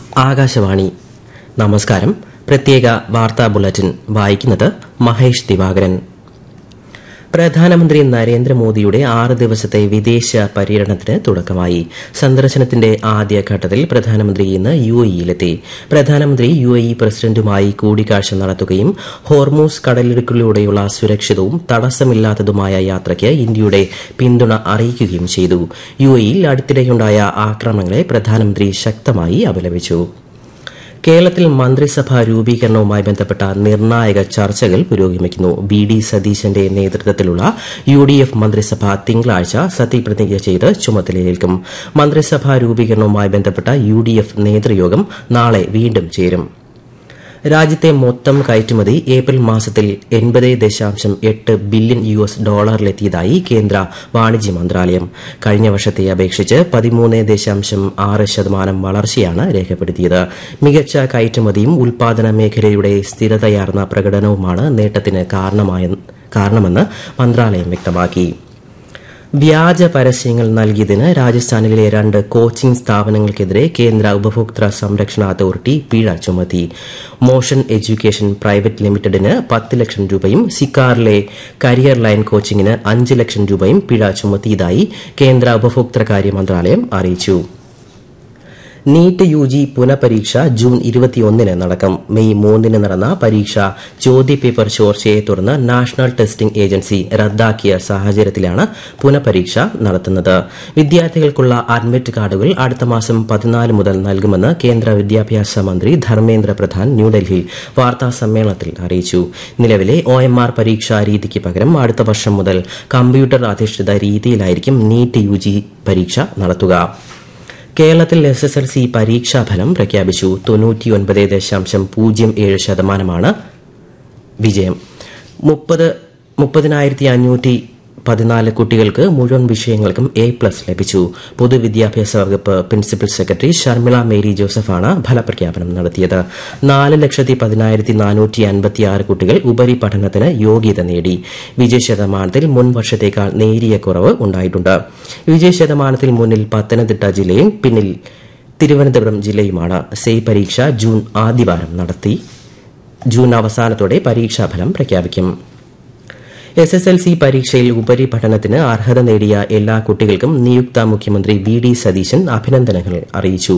ആകാശവാണി നമസ്കാരം പ്രത്യേക വാർത്താ ബുള്ളറ്റിൻ വായിക്കുന്നത് മഹേഷ് ദിവാകരൻ പ്രധാനമന്ത്രി നരേന്ദ്രമോദിയുടെ ആറ് ദിവസത്തെ വിദേശ പര്യടനത്തിന് തുടക്കമായി സന്ദർശനത്തിന്റെ ആദ്യഘട്ടത്തിൽ പ്രധാനമന്ത്രി ഇന്ന് യു എയിലെത്തി പ്രധാനമന്ത്രി യു എ ഇ പ്രസിഡന്റുമായി കൂടിക്കാഴ്ച നടത്തുകയും ഹോർമൂസ് കടലിടുക്കിലൂടെയുള്ള സുരക്ഷിതവും തടസ്സമില്ലാത്തതുമായ യാത്രയ്ക്ക് ഇന്ത്യയുടെ പിന്തുണ അറിയിക്കുകയും ചെയ്തു യു എയിൽ അടുത്തിടെയുണ്ടായ ആക്രമണങ്ങളെ പ്രധാനമന്ത്രി ശക്തമായി അപലപിച്ചു കേരളത്തിൽ മന്ത്രിസഭാ രൂപീകരണവുമായി ബന്ധപ്പെട്ട നിർണായക ചർച്ചകൾ പുരോഗമിക്കുന്നു ബി ഡി സതീശന്റെ നേതൃത്വത്തിലുള്ള യു ഡി എഫ് മന്ത്രിസഭ തിങ്കളാഴ്ച സത്യപ്രതിജ്ഞ ചെയ്ത് ചുമതലയേൽക്കും മന്ത്രിസഭാ രൂപീകരണവുമായി ബന്ധപ്പെട്ട യു ഡി എഫ് നേതൃയോഗം നാളെ വീണ്ടും ചേരും രാജ്യത്തെ മൊത്തം കയറ്റുമതി ഏപ്രിൽ മാസത്തിൽ എൺപത് ദശാംശം എട്ട് ബില്യൺ യു എസ് ഡോളറിലെത്തിയതായി കേന്ദ്ര വാണിജ്യ മന്ത്രാലയം കഴിഞ്ഞ വർഷത്തെ അപേക്ഷിച്ച് പതിമൂന്ന് ദശാംശം ആറ് ശതമാനം വളർച്ചയാണ് രേഖപ്പെടുത്തിയത് മികച്ച കയറ്റുമതിയും ഉൽപാദന മേഖലയുടെ സ്ഥിരതയാർന്ന പ്രകടനവുമാണ് നേട്ടത്തിന് കാരണമെന്ന് മന്ത്രാലയം വ്യക്തമാക്കി വ്യാജ പരസ്യങ്ങൾ നൽകിയതിന് രാജസ്ഥാനിലെ രണ്ട് കോച്ചിംഗ് സ്ഥാപനങ്ങൾക്കെതിരെ കേന്ദ്ര ഉപഭോക്തൃ സംരക്ഷണ അതോറിറ്റി പിഴ ചുമത്തി മോഷൻ എഡ്യൂക്കേഷൻ പ്രൈവറ്റ് ലിമിറ്റഡിന് പത്ത് ലക്ഷം രൂപയും സിക്കാറിലെ കരിയർ ലൈൻ കോച്ചിംഗിന് അഞ്ച് ലക്ഷം രൂപയും പിഴ ചുമത്തിയതായി കേന്ദ്ര ഉപഭോക്തൃകാര്യ മന്ത്രാലയം അറിയിച്ചു നീറ്റ് യു ജി പുനഃപരീക്ഷ ജൂൺ ഇരുപത്തിയൊന്നിന് നടക്കും മെയ് മൂന്നിന് നടന്ന പരീക്ഷ ചോദ്യപേപ്പർ ചോർച്ചയെ തുടർന്ന് നാഷണൽ ടെസ്റ്റിംഗ് ഏജൻസി റദ്ദാക്കിയ സാഹചര്യത്തിലാണ് പുനഃപരീക്ഷ നടത്തുന്നത് വിദ്യാർത്ഥികൾക്കുള്ള അഡ്മിറ്റ് കാർഡുകൾ അടുത്ത മാസം പതിനാല് മുതൽ നൽകുമെന്ന് കേന്ദ്ര വിദ്യാഭ്യാസ മന്ത്രി ധർമ്മേന്ദ്ര പ്രധാൻ ന്യൂഡൽഹിയിൽ വാർത്താ സമ്മേളനത്തിൽ അറിയിച്ചു നിലവിലെ ഒ എം ആർ പരീക്ഷാ രീതിക്ക് പകരം അടുത്ത വർഷം മുതൽ കമ്പ്യൂട്ടർ അധിഷ്ഠിത രീതിയിലായിരിക്കും നീറ്റ് യു ജി പരീക്ഷ നടത്തുക കേരളത്തിൽ എസ് എസ് എൽ സി പരീക്ഷാഫലം പ്രഖ്യാപിച്ചു തൊണ്ണൂറ്റിയൊൻപത് ദശാംശം പൂജ്യം ഏഴ് ശതമാനമാണ് വിജയം മുപ്പത് മുപ്പതിനായിരത്തി അഞ്ഞൂറ്റി പതിനാല് കുട്ടികൾക്ക് മുഴുവൻ വിഷയങ്ങൾക്കും എ പ്ലസ് ലഭിച്ചു പൊതുവിദ്യാഭ്യാസ വകുപ്പ് പ്രിൻസിപ്പൽ സെക്രട്ടറി ഷർമിള മേരി ജോസഫാണ് ഫലപ്രഖ്യാപനം നടത്തിയത് നാല് ലക്ഷത്തി പതിനായിരത്തി നാനൂറ്റി അൻപത്തിയാറ് കുട്ടികൾ ഉപരിപഠനത്തിന് യോഗ്യത നേടി വിജയ ശതമാനത്തിൽ മുൻ വർഷത്തേക്കാൾ നേരിയ കുറവ് ഉണ്ടായിട്ടുണ്ട് വിജയ ശതമാനത്തിൽ മുന്നിൽ പത്തനംതിട്ട ജില്ലയും പിന്നിൽ തിരുവനന്തപുരം ജില്ലയുമാണ് സെയ് പരീക്ഷ ജൂൺ ആദ്യവാരം നടത്തി ജൂൺ അവസാനത്തോടെ പരീക്ഷാഫലം പ്രഖ്യാപിക്കും എസ് എസ് എൽ സി പരീക്ഷയിൽ ഉപരിപഠനത്തിന് അർഹത നേടിയ എല്ലാ കുട്ടികൾക്കും നിയുക്ത മുഖ്യമന്ത്രി വി ഡി സതീശൻ അഭിനന്ദനങ്ങൾ അറിയിച്ചു